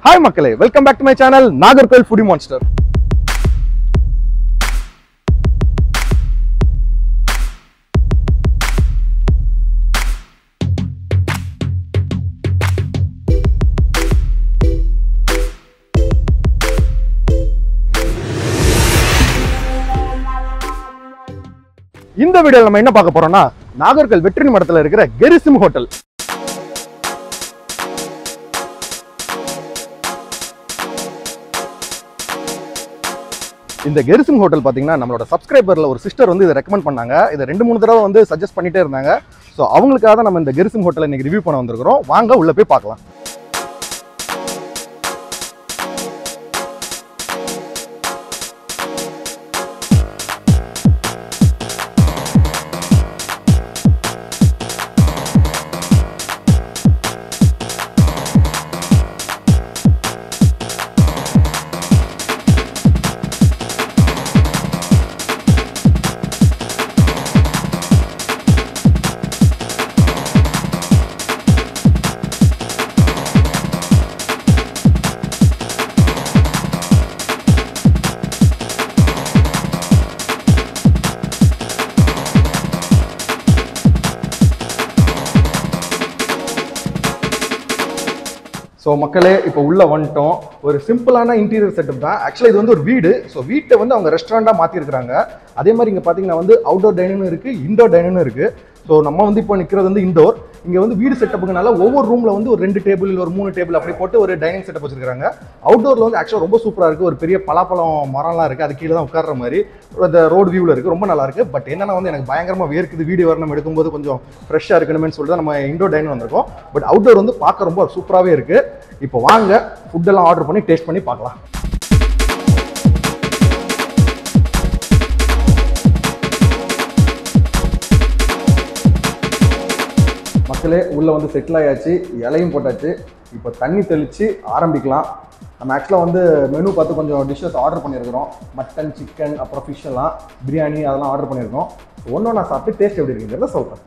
hi மக்களே welcome back to my channel Nagercoil foodie monster இந்த வீடியோல நம்ம என்ன பார்க்க போறோம்னா நாகர்கோயில் வெற்றி மடத்துல இருக்கிற கெரிசிம் ஹோட்டல் இந்த கெரிசிம் ஹோட்டல் பார்த்தீங்கன்னா நம்மளோட சப்ஸ்கிரைபரில் ஒரு சிஸ்டர் வந்து இதை ரெக்கமெண்ட் பண்ணாங்க இதை ரெண்டு மூணு தடவை வந்து சஜஸ்ட் பண்ணிட்டே இருந்தாங்க ஸோ அவங்களுக்காக தான் நம்ம இந்த கெரிசிம் ஹோட்டலை இன்னைக்கு ரிவ்யூ பண்ண வந்திருக்கிறோம் வாங்க உள்ள போய் பார்க்கலாம் ஸோ மக்களே இப்போ உள்ள வந்துட்டோம் ஒரு சிம்பிளான இன்டீரியர் செட்டப் தான் ஆக்சுவலாக இது வந்து ஒரு வீடு ஸோ வீட்டை வந்து அவங்க ரெஸ்டாரண்டாக மாற்றிருக்கிறாங்க அதே மாதிரி இங்கே பார்த்தீங்கன்னா வந்து அவுட்டோர் டைனிங்கும் இருக்குது இண்டோர் டைனிங்கும் இருக்குது ஸோ நம்ம வந்து இப்போ நிற்கிறது வந்து இண்டோர் இங்கே வந்து வீடு செட்டப்புக்குனால ஒவ்வொரு ரூமில் வந்து ஒரு ரெண்டு டேபிள் ஒரு மூணு டேபிள் அப்படி போட்டு ஒரு டைனிங் செட்டப் வச்சிருக்காங்க அவுட்டோரில் வந்து ஆக்சுவலாக ரொம்ப சூப்பராக இருக்குது ஒரு பெரிய பலாப்பழம் மரம்லாம் இருக்குது அது கீழே தான் உட்கார்ற மாதிரி அந்த ரோடு வியூவில் இருக்குது ரொம்ப நல்லா இருக்குது பட் என்னன்னா வந்து எனக்கு பயங்கரமாக வேர்க்குது வீடியோ வர நம்ம எடுக்கும்போது கொஞ்சம் ஃப்ரெஷ்ஷாக இருக்கணுமே சொல்லிட்டு தான் நம்ம இண்டோர் டைனிங் வந்திருக்கோம் பட் அவுட்டோர் வந்து பார்க்க ரொம்ப சூப்பராகவே இருக்குது இப்போ வாங்க ஃபுட்டெல்லாம் ஆர்டர் பண்ணி டேஸ்ட் பண்ணி பார்க்கலாம் மக்களே உள்ளே வந்து செட்டில் ஆயாச்சு இலையும் போட்டாச்சு இப்போ தண்ணி தெளித்து ஆரம்பிக்கலாம் நம்ம ஆக்சுவலாக வந்து மெனு பார்த்து கொஞ்சம் டிஷ்ஷஸ் ஆர்டர் பண்ணியிருக்கிறோம் மட்டன் சிக்கன் அப்புறம் ஃபிஷ் எல்லாம் பிரியாணி அதெல்லாம் ஆர்டர் பண்ணியிருக்கோம் ஒன்றும் நான் சாப்பிட்டு டேஸ்ட் எப்படி இருக்குங்கிறத சொல்கிறேன்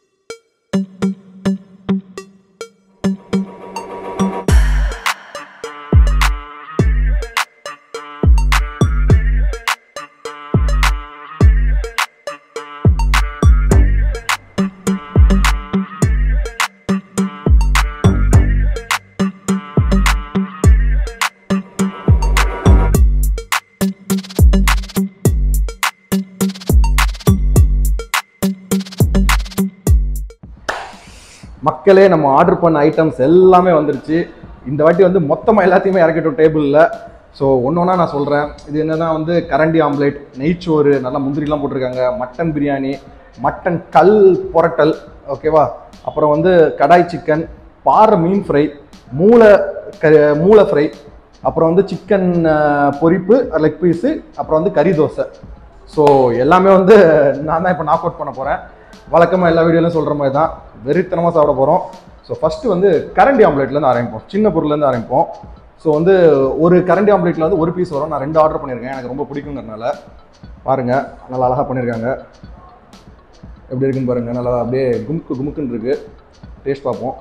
மக்களே நம்ம ஆர்டர் பண்ண ஐட்டம்ஸ் எல்லாமே வந்துருச்சு இந்த வாட்டி வந்து மொத்தமாக எல்லாத்தையுமே இறக்கிட்டோம் டேபிளில் ஸோ ஒன்று ஒன்றா நான் சொல்கிறேன் இது என்னன்னா வந்து கரண்டி ஆம்லேட் நெய்ச்சோறு நல்லா முந்திரிலாம் போட்டிருக்காங்க மட்டன் பிரியாணி மட்டன் கல் புரட்டல் ஓகேவா அப்புறம் வந்து கடாய் சிக்கன் பாறை மீன் ஃப்ரை மூளை க மூளை ஃப்ரை அப்புறம் வந்து சிக்கன் பொரிப்பு லெக் பீஸு அப்புறம் வந்து கறி தோசை ஸோ எல்லாமே வந்து நான் தான் இப்போ நாக் அவுட் பண்ண போகிறேன் வழக்கமாக எல்லா வீடியோலையும் சொல்கிற மாதிரி தான் வெறித்தனமாக சாப்பிட போகிறோம் ஸோ ஃபஸ்ட்டு வந்து கரண்டி ஆம்லேட்லேருந்து ஆரம்பிப்போம் சின்ன பொருள்லேருந்து ஆரம்பிப்போம் ஸோ வந்து ஒரு கரண்டி ஆம்லேட்டில் வந்து ஒரு பீஸ் வரும் நான் ரெண்டு ஆர்டர் பண்ணியிருக்கேன் எனக்கு ரொம்ப பிடிக்குங்கிறனால பாருங்கள் நல்லா அழகாக பண்ணியிருக்காங்க எப்படி இருக்குன்னு பாருங்கள் நல்லா அப்படியே குமுக்கு குமுக்குன்னு இருக்குது டேஸ்ட் பார்ப்போம்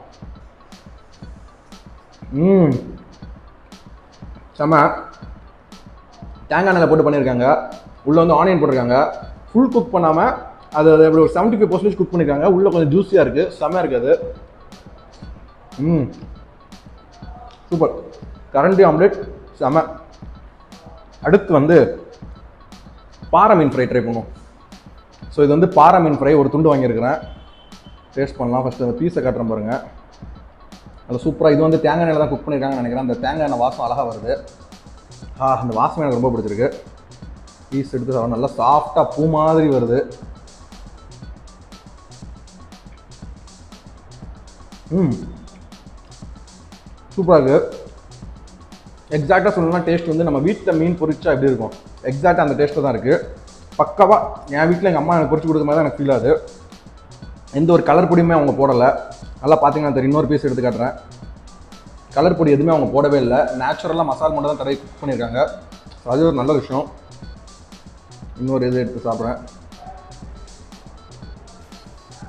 ம் செம தேங்காய் எண்ணெயில் போட்டு பண்ணியிருக்காங்க உள்ளே வந்து ஆனியன் போட்டிருக்காங்க ஃபுல் குக் பண்ணாமல் அது அது எப்படி ஒரு செவன்ட்டி ஃபைவ் பர்சன்டேஜ் குக் பண்ணியிருக்காங்க உள்ளே கொஞ்சம் ஜூஸியாக இருக்குது செம்மையாக இருக்குது அது ம் சூப்பர் கரண்டி ஆம்லேட் செம அடுத்து வந்து பாறை மீன் ஃப்ரை ட்ரை பண்ணுவோம் ஸோ இது வந்து பாறை மீன் ஃப்ரை ஒரு துண்டு வாங்கியிருக்கிறேன் டேஸ்ட் பண்ணலாம் ஃபஸ்ட்டு அந்த பீஸை காட்டுறேன் பாருங்கள் அது சூப்பராக இது வந்து தேங்காய் எண்ணெயில் தான் குக் பண்ணியிருக்காங்கன்னு நினைக்கிறேன் அந்த தேங்காய் எண்ணெய் வாசம் அழகாக வருது ஆ அந்த வாசம் எனக்கு ரொம்ப பிடிச்சிருக்கு பீஸ் எடுத்து சாப்பிட நல்லா சாஃப்டாக பூ மாதிரி வருது ம் சூப்பராக இருக்குது எக்ஸாக்டாக சொல்லணும்னா டேஸ்ட் வந்து நம்ம வீட்டில் மீன் பொரிச்சா எப்படி இருக்கும் எக்ஸாக்டாக அந்த டேஸ்ட்டில் தான் இருக்குது பக்காவாக என் வீட்டில் எங்கள் அம்மா எனக்கு பொரிச்சு கொடுக்குற மாதிரி தான் எனக்கு ஃபீல் ஆகுது எந்த ஒரு கலர் பொடியுமே அவங்க போடலை நல்லா பார்த்தீங்கன்னா தெரியும் இன்னொரு பீஸ் எடுத்து காட்டுறேன் கலர் பொடி எதுவுமே அவங்க போடவே இல்லை நேச்சுரலாக மசால் மட்டும் தான் தடவை குக் பண்ணியிருக்காங்க So அது ஒரு நல்ல விஷயம் இன்னொரு இது எடுத்து சாப்பிட்றேன்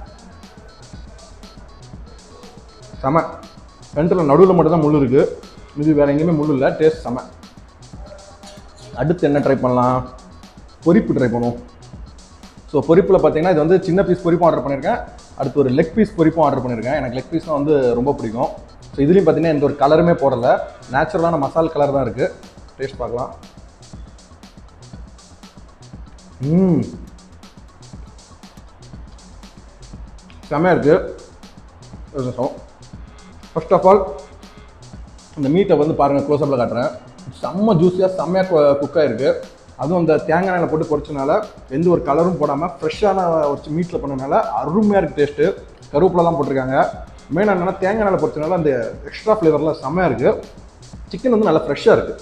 செம சென்டரில் நடுவில் மட்டும் தான் முள் இருக்குது இது வேறு எங்கேயுமே முள் இல்லை டேஸ்ட் செம அடுத்து என்ன ட்ரை பண்ணலாம் பொரிப்பு ட்ரை பண்ணுவோம் ஸோ பொரிப்பில் பார்த்தீங்கன்னா இது வந்து சின்ன பீஸ் பொரிப்பும் ஆர்டர் பண்ணியிருக்கேன் அடுத்து ஒரு லெக் பீஸ் பொரிப்பும் ஆர்டர் பண்ணியிருக்கேன் எனக்கு லெக் பீஸ்லாம் வந்து ரொம்ப பிடிக்கும் ஸோ இதுலேயும் பார்த்தீங்கன்னா எந்த ஒரு கலருமே போடலை நேச்சுரலான மசால் கலர் தான் இருக்குது டேஸ்ட் பார்க்கலாம் ம் செம்மையாக இருக்குது ஃபர்ஸ்ட் ஆஃப் ஆல் இந்த மீட்டை வந்து பாருங்கள் க்ளோஸ்அப்பில் காட்டுறேன் செம்ம ஜூஸியாக செம்மையாக குக் ஆகிருக்கு அதுவும் அந்த தேங்காய் எண்ணெயில் போட்டு பொரிச்சனால எந்த ஒரு கலரும் போடாமல் ஃப்ரெஷ்ஷான ஒரு மீட்டில் பண்ணனால அருமையாக இருக்குது டேஸ்ட்டு கருவேப்பிலாம் போட்டிருக்காங்க மெயின் என்னென்னா தேங்காய் எண்ணெயில் பொரிச்சனால அந்த எக்ஸ்ட்ரா ஃப்ளேவர்லாம் செம்மையாக இருக்குது சிக்கன் வந்து நல்லா ஃப்ரெஷ்ஷாக இருக்குது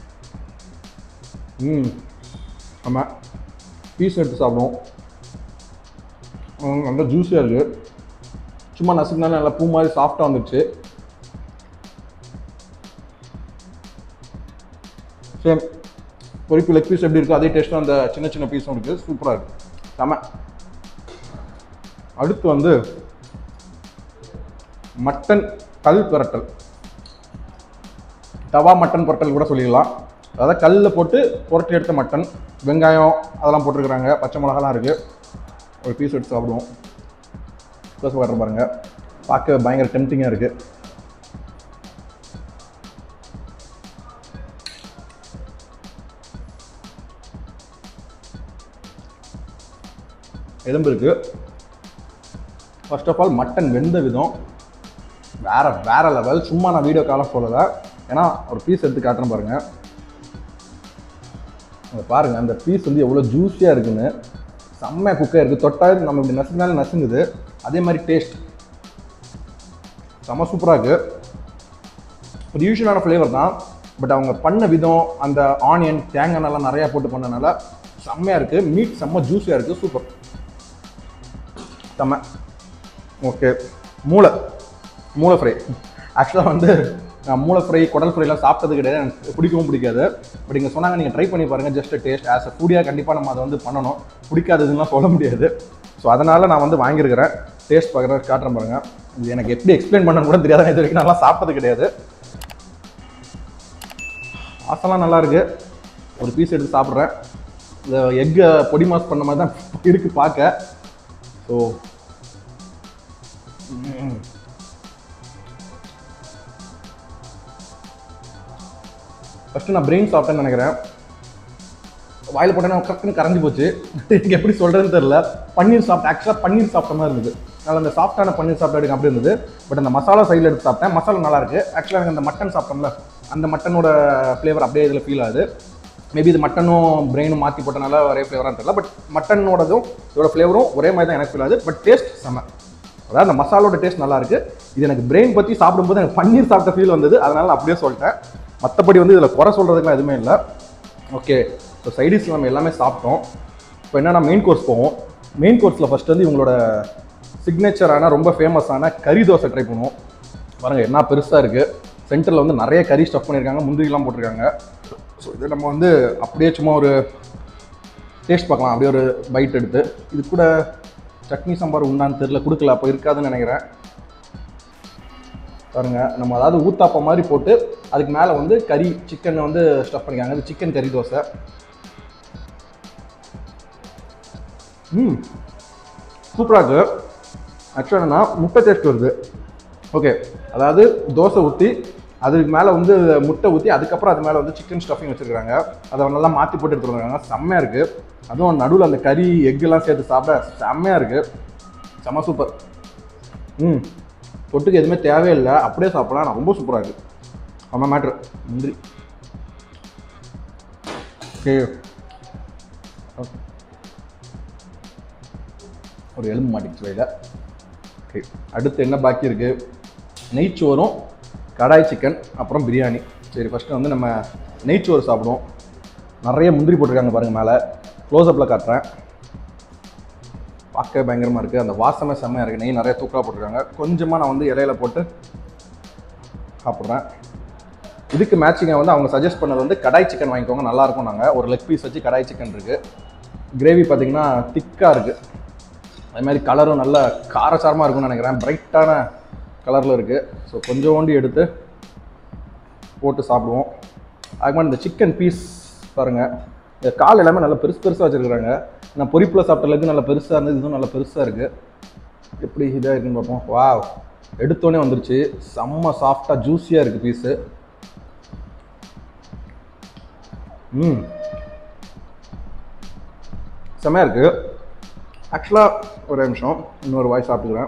ம் ஆமாம் பீஸ் எடுத்து சாப்பிடுவோம் ம், நல்லா ஜூஸியாக இருக்குது சும்மா நசுக்குனால நல்லா பூ மாதிரி சாஃப்டாக வந்துடுச்சு சேம் பொரிப்பு லெக் பீஸ் எப்படி இருக்கோ அதே டேஸ்ட்டும் அந்த சின்ன சின்ன பீஸும் இருக்குது சூப்பராக இருக்குது செம அடுத்து வந்து மட்டன் கல் பிரட்டல் தவா மட்டன் புரட்டல் கூட சொல்லிடலாம் அதாவது கல்லில் போட்டு புரட்டி எடுத்த மட்டன் வெங்காயம் அதெல்லாம் போட்டிருக்கிறாங்க பச்சை மிளகாலாம் இருக்குது ஒரு பீஸ் எடுத்து சாப்பிடுவோம் ப்ளஸ் வர பாருங்க பார்க்க பயங்கர டெம்டிங்காக இருக்குது எலும்பு இருக்குது ஃபர்ஸ்ட் ஆஃப் ஆல் மட்டன் வெந்த விதம் வேற வேற லெவல் சும்மா நான் வீடியோ காலம் சொல்லலை ஏன்னா ஒரு பீஸ் எடுத்து காட்டுறேன் பாருங்க அங்க பாருங்க அந்த பீஸ் வந்து எவ்வளோ ஜூஸியாக இருக்குன்னு செம்மையாக குக்காக இருக்குது தொட்டா நம்ம இப்படி நசுங்கினாலும் நசுங்குது அதே மாதிரி டேஸ்ட் செம்ம சூப்பராக இருக்குது ஒரு யூஷுவலான ஃப்ளேவர் தான் பட் அவங்க பண்ண விதம் அந்த ஆனியன் தேங்காய் எண்ணெய்லாம் நிறையா போட்டு பண்ணனால செம்மையாக இருக்குது மீட் செம்ம ஜூஸியாக இருக்குது சூப்பர் செம்ம ஓகே மூளை மூளை ஃப்ரை ஆக்சுவலாக வந்து நான் மூளை ஃப்ரை குடல் ஃப்ரைலாம் சாப்பிட்டது கிடையாது எனக்கு பிடிக்கவும் பிடிக்காது பட் இங்கே சொன்னாங்க நீங்கள் ட்ரை பண்ணி பாருங்கள் ஜஸ்ட் டேஸ்ட் ஆஸ் அ ஃபுடியாக கண்டிப்பாக நம்ம அதை வந்து பண்ணணும் பிடிக்காததுலாம் சொல்ல முடியாது ஸோ அதனால் நான் வந்து வாங்கியிருக்கிறேன் டேஸ்ட் பார்க்குறேன் காட்டுறேன் பாருங்கள் இது எனக்கு எப்படி எக்ஸ்பிளைன் பண்ணணும் கூட தெரியாது இது வரைக்கும் நல்லா சாப்பிட்டது கிடையாது வாசம்லாம் நல்லா இருக்கு ஒரு பீஸ் எடுத்து சாப்பிட்றேன் இந்த எக்கை பொடி மாஸ் பண்ண மாதிரி தான் இருக்கு பார்க்க ஸோ ஃபஸ்ட்டு நான் பிரெயின் சாப்பிட்டேன்னு நினைக்கிறேன் வாயில் போட்டேன்னா கரெக்டுன்னு கரைஞ்சி போச்சு எனக்கு எப்படி சொல்கிறதுன்னு தெரில பன்னீர் சாப்பிட்டேன் ஆக்சுவலாக பன்னீர் சாப்பிட்ட மாதிரி இருந்தது அதனால் அந்த சாஃப்டான பன்னீர் சாப்பிட்ட எனக்கு அப்படி இருந்தது பட் அந்த மசாலா சைடில் எடுத்து சாப்பிட்டேன் மசாலா நல்லா இருக்கு ஆக்சுவலாக எனக்கு அந்த மட்டன் சாப்பிட்டோம்ல அந்த மட்டனோட ஃப்ளேவர் அப்படியே இதில் ஃபீல் ஆகுது மேபி இது மட்டனும் பிரெயினும் மாற்றி போட்டனால ஒரே ஃப்ளேவராக தெரியல பட் மட்டனோடதும் இதோட ஃப்ளேவரும் ஒரே மாதிரி தான் எனக்கு ஃபீல் ஆகுது பட் டேஸ்ட் செம்ம அதாவது அந்த மசாலோட டேஸ்ட் நல்லா இருக்கு இது எனக்கு பிரெயின் பற்றி சாப்பிடும்போது எனக்கு பன்னீர் சாப்பிட்ட ஃபீல் வந்தது அதனால நான் அப்படியே சொல்லிட்டேன் மற்றபடி வந்து இதில் குறை சொல்கிறதுக்குலாம் எதுவுமே இல்லை ஓகே ஸோ சைடிஷ் நம்ம எல்லாமே சாப்பிட்டோம் இப்போ என்னன்னா மெயின் கோர்ஸ் போவோம் மெயின் கோர்ஸில் ஃபஸ்ட் வந்து இவங்களோட சிக்னேச்சரான ரொம்ப ஃபேமஸான கறி தோசை ட்ரை பண்ணுவோம் பாருங்க என்ன பெருசாக இருக்குது சென்டரில் வந்து நிறைய கறி ஸ்டஃப் பண்ணியிருக்காங்க முந்திரிலாம் போட்டிருக்காங்க ஸோ இது நம்ம வந்து அப்படியே சும்மா ஒரு டேஸ்ட் பார்க்கலாம் அப்படியே ஒரு பைட் எடுத்து இது கூட சட்னி சாம்பார் உண்டான்னு தெரில கொடுக்கல அப்போ இருக்காதுன்னு நினைக்கிறேன் பாருங்க நம்ம அதாவது ஊத்தாப்பம் மாதிரி போட்டு அதுக்கு மேலே வந்து கறி சிக்கன் வந்து ஸ்டஃப் பண்ணிக்காங்க இது சிக்கன் கறி தோசை ம் சூப்பராக இருக்கு ஆக்சுவலாக என்னன்னா முட்டை டேஸ்ட் வருது ஓகே அதாவது தோசை ஊற்றி அதுக்கு மேலே வந்து முட்டை ஊற்றி அதுக்கப்புறம் அது மேலே வந்து சிக்கன் ஸ்டஃபிங் வச்சுருக்காங்க அதை நல்லா மாற்றி போட்டு எடுத்துருக்காங்க செம்மையாக இருக்குது அதுவும் நடுவில் அந்த கறி எக்கெல்லாம் சேர்த்து சாப்பிட செம்மையாக இருக்குது செம்ம சூப்பர் ம் தொட்டுக்கு எதுவுமே தேவையில்லை அப்படியே சாப்பிடலாம் நான் ரொம்ப சூப்பராக இருக்குது ஆமாம் மேட்ரு நன்றி ஓகே ஓகே ஒரு எலும்பு மாட்டிக்கிச்சு வயல ஓகே அடுத்து என்ன பாக்கி இருக்குது நெய்ச்சோறும் கடாய் சிக்கன் அப்புறம் பிரியாணி சரி ஃபஸ்ட்டு வந்து நம்ம நெய்ச்சோறு சாப்பிடுவோம் நிறைய முந்திரி போட்டிருக்காங்க பாருங்கள் மேலே க்ளோஸ்அப்பில் காட்டுறேன் பார்க்க பயங்கரமாக இருக்குது அந்த வாசமே செம்மையாக இருக்குது நெய் நிறைய தூக்கலாக போட்டிருக்காங்க கொஞ்சமாக நான் வந்து இலையில போட்டு சாப்பிட்றேன் இதுக்கு மேட்சிங்காக வந்து அவங்க சஜஸ்ட் பண்ணது வந்து கடாய் சிக்கன் வாங்கிக்கோங்க நல்லாயிருக்கும் நாங்கள் ஒரு லெக் பீஸ் வச்சு கடாய் சிக்கன் இருக்குது கிரேவி பார்த்தீங்கன்னா திக்காக இருக்குது அதே மாதிரி கலரும் நல்ல காரசாரமாக இருக்கும்னு நினைக்கிறேன் பிரைட்டான கலரில் இருக்குது ஸோ கொஞ்சோண்டு எடுத்து போட்டு சாப்பிடுவோம் அதுக்கு இந்த சிக்கன் பீஸ் பாருங்கள் இந்த கால் எல்லாமே நல்லா பெருசு பெருசாக வச்சுருக்குறாங்க நான் பொரிப்பில் சாப்பிட்ட அளவுக்கு நல்லா பெருசாக இருந்தது இதுவும் நல்லா பெருசாக இருக்குது எப்படி இதாக இருக்குன்னு பார்ப்போம் வா எடுத்தோடனே வந்துருச்சு செம்ம சாஃப்டாக ஜூஸியாக இருக்குது பீஸு ம் செம்மையாக இருக்குது ஆக்சுவலாக ஒரு நிமிஷம் இன்னொரு வாய் சாப்பிட்டுக்கிறேன்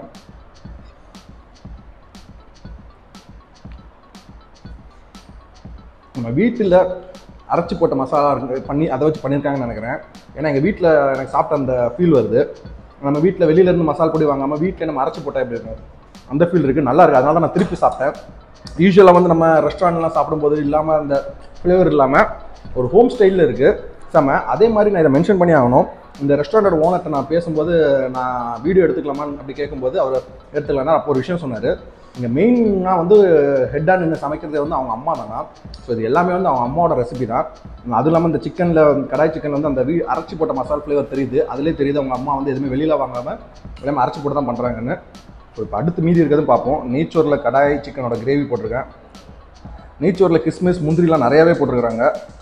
நம்ம வீட்டில் அரைச்சி போட்ட மசாலா இருக்கு பண்ணி அதை வச்சு பண்ணியிருக்காங்கன்னு நினைக்கிறேன் ஏன்னா எங்கள் வீட்டில் எனக்கு சாப்பிட்ட அந்த ஃபீல் வருது நம்ம வீட்டில் வெளியிலேருந்து மசாலா பொடி வாங்காமல் வீட்டில் நம்ம அரைச்சி போட்டால் எப்படி இருக்கும் அந்த ஃபீல் இருக்குது நல்லா இருக்குது அதனால தான் நான் திருப்பி சாப்பிட்டேன் யூஸ்வலாக வந்து நம்ம ரெஸ்டாரண்ட்லாம் சாப்பிடும்போது இல்லாமல் அந்த ஃப்ளேவர் இல்லாமல் ஒரு ஹோம் ஸ்டைலில் இருக்குது செம்ம அதே மாதிரி நான் இதை மென்ஷன் பண்ணி ஆகணும் இந்த ரெஸ்டாரண்டோட ஓனர்கிட்ட நான் பேசும்போது நான் வீடியோ எடுத்துக்கலாமான்னு அப்படி கேட்கும்போது அவர் எடுத்துக்கலாம்னா அப்போ ஒரு விஷயம் சொன்னார் இங்கே மெயினாக வந்து ஹெட்டாக நின்று சமைக்கிறதே வந்து அவங்க அம்மா தானா ஸோ இது எல்லாமே வந்து அவங்க அம்மாவோட ரெசிபி தான் அதுவும் இல்லாமல் இந்த சிக்கனில் கடாய் சிக்கனில் வந்து அந்த வீ அரைச்சி போட்ட மசாலா ஃப்ளேவர் தெரியுது அதிலே தெரியுது அவங்க அம்மா வந்து எதுவுமே வெளியில் வாங்காமல் எல்லாமே அரைச்சி போட்டு தான் பண்ணுறாங்கன்னு ஸோ இப்போ அடுத்து மீதி இருக்கிறதும் பார்ப்போம் நெய்ச்சோரில் கடாய் சிக்கனோட கிரேவி போட்டிருக்கேன் நெய்ச்சோரில் கிஸ்மிஸ் முந்திரிலாம் நிறையாவே போட்டிருக்கிறாங்க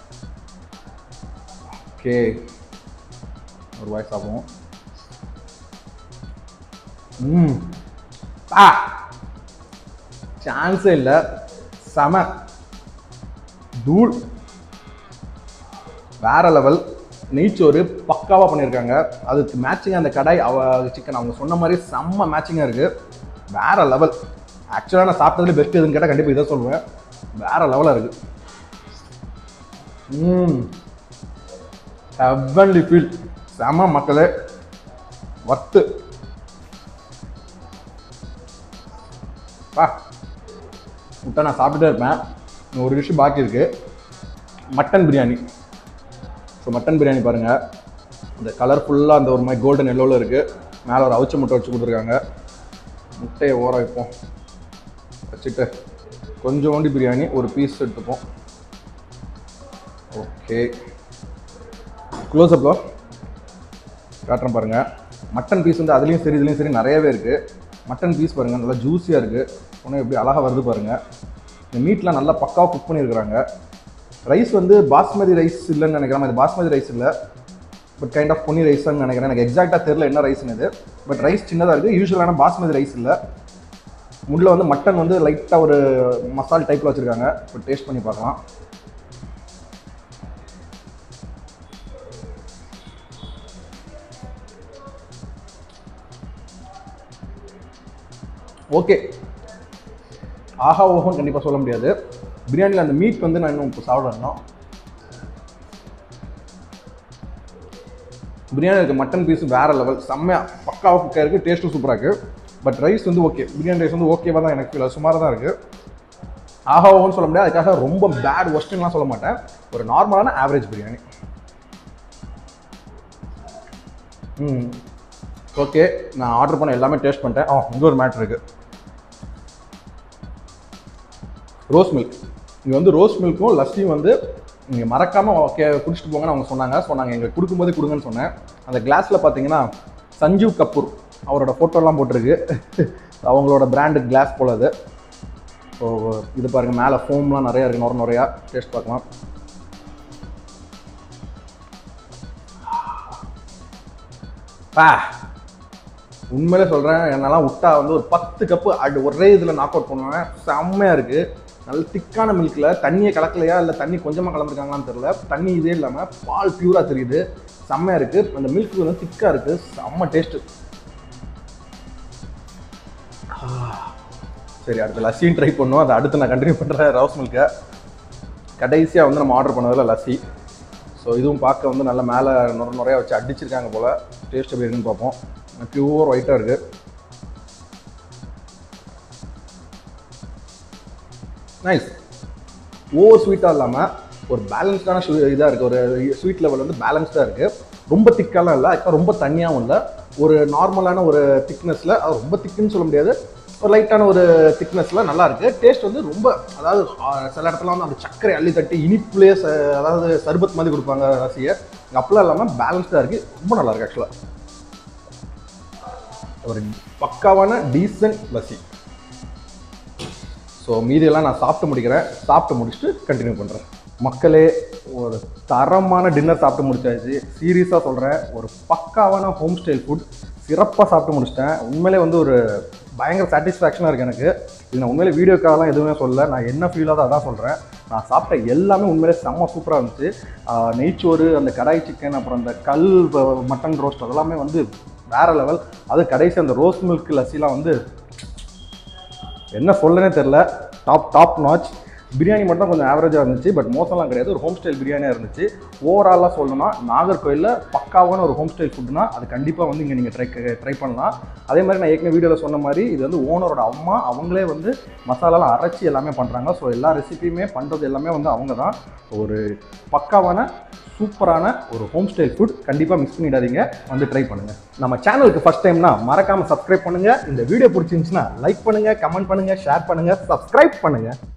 ஓகே ஒரு வாய் சாப்பிடுவோம் ம் ஆ சான்ஸே இல்லை செம தூள் வேற லெவல் நெய்ச்சோறு பக்காவாக பண்ணியிருக்காங்க அதுக்கு மேட்சிங்காக அந்த கடாய் அவ சிக்கன் அவங்க சொன்ன மாதிரி செம்ம மேட்சிங்காக இருக்குது வேற லெவல் ஆக்சுவலாக நான் சாப்பிட்டதுல பெஸ்ட் எதுன்னு கேட்டால் கண்டிப்பாக இதை சொல்லுவேன் வேற லெவலாக இருக்குது ம் ஹெவன்லி ஃபீல் செம மக்களே ஒர்த்து பா விட்டா நான் சாப்பிட்டுட்டே இருப்பேன் இன்னும் ஒரு டிஷ்ஷு பாக்கி இருக்குது mutton biryani so mutton biryani பாருங்கள் இந்த கலர்ஃபுல்லாக அந்த ஒரு மாதிரி கோல்டன் எல்லோவில் இருக்குது மேலே ஒரு அவிச்ச முட்டை வச்சு கொடுத்துருக்காங்க முட்டையை ஓர வைப்போம் வச்சுட்டு கொஞ்சோண்டி பிரியாணி ஒரு பீஸ் எடுத்துப்போம் ஓகே க்ளோஸ்அப்பில் காட்டுறேன் பாருங்கள் மட்டன் பீஸ் வந்து அதுலேயும் சரி இதுலேயும் சரி நிறையவே இருக்குது மட்டன் பீஸ் பாருங்கள் நல்லா ஜூஸியாக இருக்குது ஒன்றும் எப்படி அழகாக வருது பாருங்கள் இந்த மீட்லாம் நல்லா பக்காவாக குக் பண்ணியிருக்கிறாங்க ரைஸ் வந்து பாஸ்மதி ரைஸ் இல்லைன்னு நினைக்கிறேன் இது பாஸ்மதி ரைஸ் இல்லை பட் கைண்ட் ஆஃப் பொன்னி ரைஸ்ன்னு நினைக்கிறேன் எனக்கு எக்ஸாக்டாக தெரில என்ன ரைஸ்னு இது பட் ரைஸ் சின்னதாக இருக்குது யூஸ்வலான பாஸ்மதி ரைஸ் இல்லை முள்ள வந்து மட்டன் வந்து லைட்டாக ஒரு மசால் டைப்பில் வச்சுருக்காங்க இப்போ டேஸ்ட் பண்ணி பார்க்கலாம் ஓகே ஆஹா ஓஹோன்னு கண்டிப்பாக சொல்ல முடியாது பிரியாணியில் அந்த மீட் வந்து நான் இன்னும் இப்போ சாப்பிடணும் பிரியாணி இருக்க மட்டன் பீஸ் வேற லெவல் செம்மையாக பக்காவாக குக்காக இருக்குது டேஸ்ட்டும் சூப்பராக இருக்குது பட் ரைஸ் வந்து ஓகே பிரியாணி ரைஸ் வந்து ஓகேவாக தான் எனக்கு ஃபீல் சுமாராக தான் இருக்குது ஆஹா ஓஹோன்னு சொல்ல முடியாது அதுக்காக ரொம்ப பேட் ஒஸ்ட்டுலாம் சொல்ல மாட்டேன் ஒரு நார்மலான ஆவரேஜ் பிரியாணி ம் ஓகே நான் ஆர்டர் பண்ண எல்லாமே டேஸ்ட் பண்ணிட்டேன் ஆ இங்கே ஒரு மேட்ரு இருக்குது ரோஸ் மில்க் இங்கே வந்து ரோஸ் மில்க்கும் லஸ்ஸியும் வந்து நீங்கள் மறக்காமல் ஓகே குடிச்சிட்டு போங்கன்னு அவங்க சொன்னாங்க ஸோ நாங்கள் எங்களுக்கு கொடுக்கும்போது கொடுங்கன்னு சொன்னேன் அந்த கிளாஸில் பார்த்தீங்கன்னா சஞ்சீவ் கபூர் அவரோட ஃபோட்டோலாம் போட்டிருக்கு அவங்களோட பிராண்டு கிளாஸ் போல அது ஸோ இது பாருங்கள் மேலே ஃபோம்லாம் நிறையா இருக்குது நுர நிறையா டேஸ்ட் பார்க்கலாம் பா உண்மையிலே சொல்கிறேன் என்னெல்லாம் விட்டா வந்து ஒரு பத்து கப்பு அடி ஒரே இதில் நாக் அவுட் பண்ணுவேன் செம்மையாக இருக்குது நல்ல திக்கான மில்கில் தண்ணியை கலக்கலையா இல்லை தண்ணி கொஞ்சமாக கலந்துருக்காங்களான்னு தெரில தண்ணி இதே இல்லாமல் பால் பியூராக தெரியுது செம்மையாக இருக்குது அந்த மில்க் வந்து திக்காக இருக்குது செம்ம டேஸ்ட்டு சரி அடுத்து லஸ்ஸியும் ட்ரை பண்ணுவோம் அதை அடுத்து நான் கண்டினியூ பண்ணுறேன் ரோஸ் மில்கை கடைசியாக வந்து நம்ம ஆர்டர் பண்ணதில் லஸ்ஸி ஸோ இதுவும் பார்க்க வந்து நல்லா மேலே நுர நுறையா வச்சு அடிச்சிருக்காங்க போல் டேஸ்ட் எப்படி இருக்குன்னு பார்ப்போம் பியூர் ஒயிட்டாக இருக்குது நைஸ் ஓவர் ஸ்வீட்டாக இல்லாமல் ஒரு பேலன்ஸ்டான ஸ்வீ இதாக இருக்குது ஒரு ஸ்வீட் லெவல் வந்து பேலன்ஸ்டாக இருக்குது ரொம்ப திக்காலாம் இல்லை அதுக்காக ரொம்ப தண்ணியாகவும் இல்லை ஒரு நார்மலான ஒரு திக்னஸில் அது ரொம்ப திக்குன்னு சொல்ல முடியாது ஒரு லைட்டான ஒரு திக்னஸில் நல்லா இருக்குது டேஸ்ட் வந்து ரொம்ப அதாவது ஆ, சில இடத்துல வந்து அந்த சர்க்கரை அள்ளி தட்டி இனிப்புலேயே ச அதாவது சர்பத் மாதிரி கொடுப்பாங்க ரசியை இங்கே அப்படிலாம் இல்லாமல் பேலன்ஸ்டாக இருக்குது ரொம்ப நல்லா இருக்குது ஆக்சுவலாக ஒரு பக்காவான டீசன்ட் லஸ்ஸி ஸோ மீதியெல்லாம் நான் சாப்பிட்டு முடிக்கிறேன் சாப்பிட்டு முடிச்சுட்டு கண்டினியூ பண்ணுறேன் மக்களே ஒரு தரமான டின்னர் சாப்பிட்டு முடிச்சாச்சு சீரியஸாக சொல்கிறேன் ஒரு பக்காவான ஹோம் ஸ்டைல் ஃபுட் சிறப்பாக சாப்பிட்டு முடிச்சிட்டேன் உண்மையிலே வந்து ஒரு பயங்கர சாட்டிஸ்ஃபேக்ஷனாக இருக்குது எனக்கு இது நான் உண்மையிலே வீடியோக்காகலாம் எதுவுமே சொல்லல நான் என்ன ஃபீலாக தான் அதான் சொல்கிறேன் நான் சாப்பிட்ட எல்லாமே உண்மையிலே செம்ம சூப்பராக இருந்துச்சு ஆஹ் நெய்ச்சோறு அந்த கடாய் சிக்கன் அப்புறம் அந்த கல் வ- மட்டன் ரோஸ்ட் அதெல்லாமே வந்து வேற லெவல் அது கடைசி அந்த ரோஸ் மில்க் லஸ்ஸிலாம் வந்து என்ன சொல்லனே தெரில டாப் டாப் நாச் பிரியாணி மட்டும் கொஞ்சம் ஆவரேஜாக இருந்துச்சு பட் மோசம்லாம் கிடையாது ஒரு ஹோம் ஸ்டைல் பிரியாணியாக இருந்துச்சு ஓவராலாக சொல்லணும்னா நாகர்கோயிலில் பக்காவான ஒரு ஹோம் ஸ்டைல் ஃபுட்னா அது கண்டிப்பாக வந்து இங்கே நீங்கள் ட்ரை ட்ரை பண்ணலாம் அதே மாதிரி நான் ஏற்கனவே வீடியோவில் சொன்ன மாதிரி இது வந்து ஓனரோட அம்மா அவங்களே வந்து மசாலாலாம் அரைச்சி எல்லாமே பண்ணுறாங்க ஸோ எல்லா ரெசிபியுமே பண்ணுறது எல்லாமே வந்து அவங்க தான் ஒரு பக்காவான சூப்பரான ஒரு ஹோம் ஸ்டைல் ஃபுட் கண்டிப்பாக மிஸ் பண்ணிடாதீங்க வந்து ட்ரை பண்ணுங்கள் நம்ம சேனலுக்கு ஃபஸ்ட் டைம்னா மறக்காமல் சப்ஸ்கிரைப் பண்ணுங்கள் இந்த வீடியோ பிடிச்சிருந்துச்சுன்னா லைக் பண்ணுங்கள் கமெண்ட் பண்ணுங்கள் ஷேர் பண்ணுங்கள் சப்ஸ்கிரைப் பண்ணுங்கள்